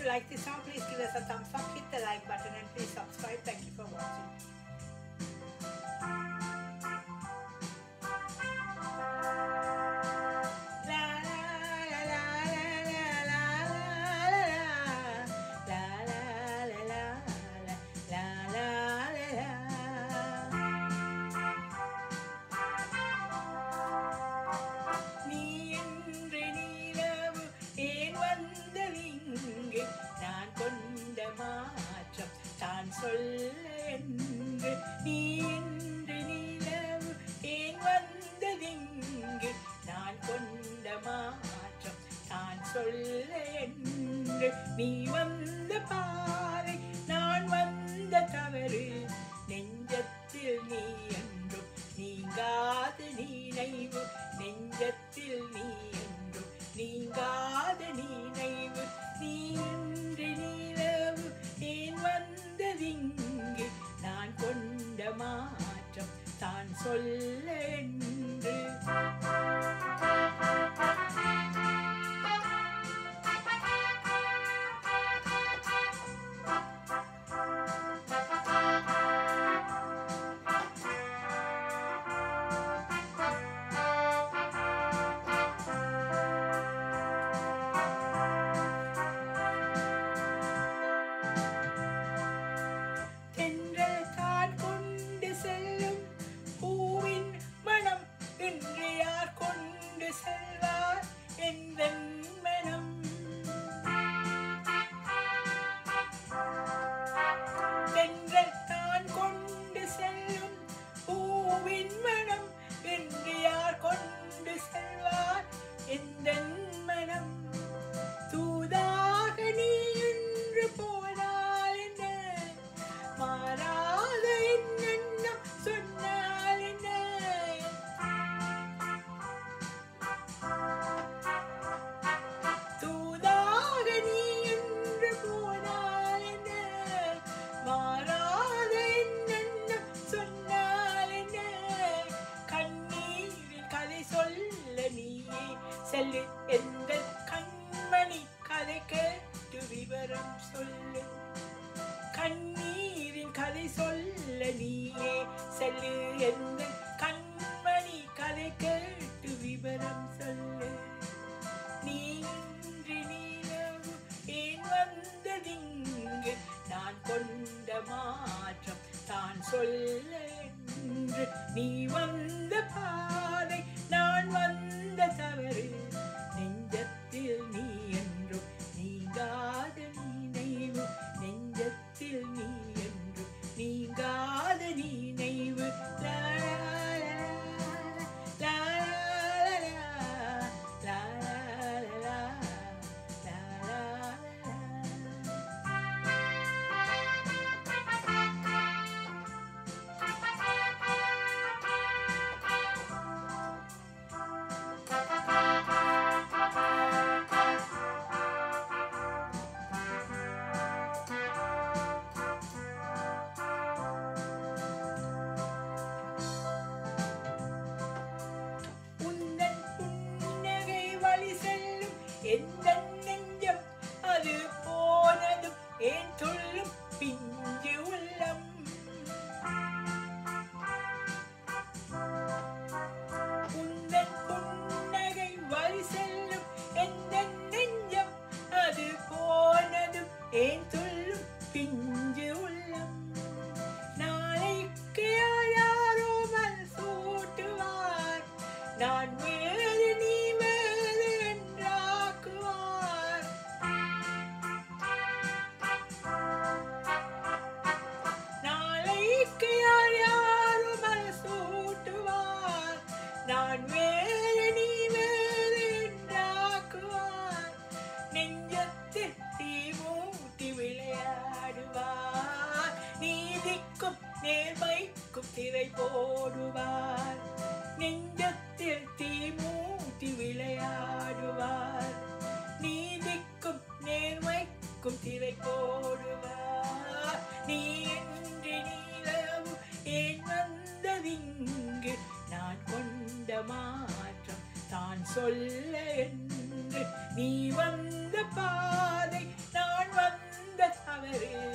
you like this song, please give us a thumbs up, hit the like button, and please subscribe. Thank you for watching. La la la la la la la la la la la la la la la நீ என்று நீலவு ஏன் வந்ததிங்கு நான் கொண்ட மாற்றம் தான் சொல்ல என்று நீ என்று நீலவு ஏன் வந்ததிங்கு நான் கொண்ட மாற்றம் தான் சொல்ல என்று நீ வந்த பாதை நான் வந்த தவறு நெஞ்சத்தில் நீ என்றும் நீங்காத நினைவு நெஞ்சத்தில் நீ என்றும் நீங்காத நினைவு நீ இன்றி நிலவு ஏன் வந்ததிங்கு நான் கொண்ட மாற்றம் தான் சொல்ல என்று தென்றல் தான் கொண்டு செல்லும் பூவின் மனம் இன்று யார் கொண்டு செல்வார் எந்த மனம் தென்றல் தான் கொண்டு செல்லும் பூவின் மனம் இன்று யார் கொண்டு செல்வார் எந்த மனம் தூதாக நீ என்று போனால் என்ன மாறாத என்னென்னம் சொன்னால் என்ன தூதாக நீ என்று போனால் என்ன மாறாத என்னென்னம் சொன்னால் என்ன கண்ணீரில் கதை சொல்ல நீயே செல்லு எந்த கண்மணி கதை கேட்டு விவரம் சொல்லு கண்ணீரின் கதை சொல்ல நீயே செல்லு எந்த கண்மணி கதை கேட்டு விவரம் சொல்லு நீன்றி நீலவு ஏன் வந்ததிங்கு நான் கொண்ட மாற்றம் தான் சொல்ல என்று நீ வந்த பாதை நான் வந்த தவறு நெஞ்சத்தில் நீ என்றும் நீங்காத நினைவு நெஞ்சத்தில் நீ என்றும் நீங்காத நினைவு லா, லா, லா, லா, லா, லா, லா, லா, லா. உந்தன் புன்னகை வழி செல்லும் எந்த நெஞ்சம் அது போனதும் ஏன் சொல்லும் பிஞ்சு உள்ளம் உந்தன் புன்னகை வழி செல்லும் எந்த நெஞ்சம் அது போனதும் ஏன் சொல்லும் பிஞ்சு உள்ளம் நாளைக்கு யாரோ மல் சூட்டுவார் நான் வேறு நீ வேறு என்றாக்குவார் நாளைக்கு யார் யாரோ மல் சூட்டுவார் நான் வேறு நீ வேறு என்றாக்குவார் நெஞ்சத்தில் தீ மூட்டி விளையாடுவார் நீதிக்கும் நேர்மைக்கும் திரை போடுவார் நெஞ்சத்தில் தீ மூட்டி விளையாடுவார் நீதிக்கும் நேர்மைக்கும் திரை போடுவார் நீ என்று நீளவு ஏன் வந்ததிங்கு நான் கொண்ட மாற்றம் தான் சொல்ல என்று நீ வந்த பாதை நான் ஆண்டவரே